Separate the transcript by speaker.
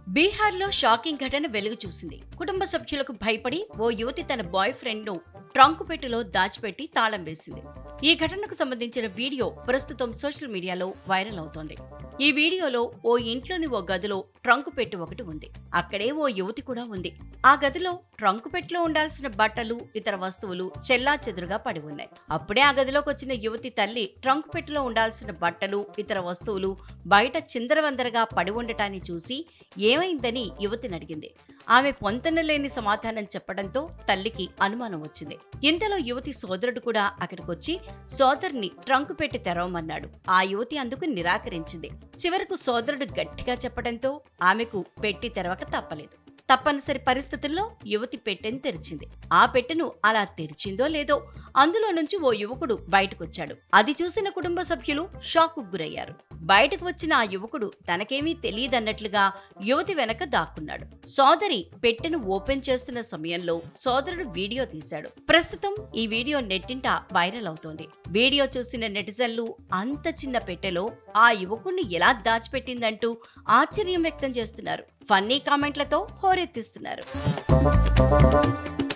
Speaker 1: బీహార్లో షాకింగ్ ఘటన వెలుగు చూసింది కుటుంబ సభ్యులకు భయపడి ఓ యువతి తన బాయ్ ఫ్రెండ్ ను ట్రంక్ పెట్టెలో దాచిపెట్టి తాళం వేసింది ఈ ఘటనకు సంబంధించిన వీడియో ప్రస్తుతం సోషల్ మీడియాలో వైరల్ అవుతోంది ఈ వీడియోలో ఓ ఇంట్లోని ఓ గదిలో ట్రంక్ పెట్టి ఒకటి ఉంది అక్కడే ఓ యువతి కూడా ఉంది ఆ గదిలో ట్రంక్ పెట్టెలో ఉండాల్సిన బట్టలు ఇతర వస్తువులు చెల్లా చెదురుగా పడి ఉన్నాయి అప్పుడే ఆ గదిలోకి వచ్చిన యువతి తల్లి ట్రంక్ పెట్టెలో ఉండాల్సిన బట్టలు ఇతర వస్తువులు బయట చిందరవందరగా పడి ఉండటాన్ని చూసి ఏమైందని యువతిని అడిగింది ఆమె పొంతన లేని సమాధానం చెప్పడంతో తల్లికి అనుమానం వచ్చింది ఇంతలో యువతి సోదరుడు కూడా అక్కడికొచ్చి సోదరుని ట్రంక్ పెట్టి తెరవమన్నాడు ఆ యువతి అందుకు నిరాకరించింది చివరకు సోదరుడు గట్టిగా చెప్పడంతో ఆమెకు పెట్టి తెరవక తప్పలేదు తప్పనిసరి పరిస్థితుల్లో యువతి పెట్టెని తెరిచింది ఆ పెట్టెను అలా తెరిచిందో లేదో అందులో నుంచి ఓ యువకుడు బయటకొచ్చాడు అది చూసిన కుటుంబ సభ్యులు షాక్ గురయ్యారు బయటకు వచ్చిన ఆ యువకుడు తనకేమీ తెలియదన్నట్లుగా యువతి వెనక దాక్కున్నాడు సోదరి పెట్టెను ఓపెన్ చేస్తున్న సమయంలో సోదరుడు వీడియో తీశాడు ప్రస్తుతం ఈ వీడియో నెట్టింట వైరల్ అవుతోంది వీడియో చూసిన నెటిజన్లు అంత చిన్న పెట్టెలో ఆ యువకుణ్ణి ఎలా దాచిపెట్టిందంటూ ఆశ్చర్యం వ్యక్తం చేస్తున్నారు ఫన్నీ కామెంట్లతో హోరెత్తిస్తున్నారు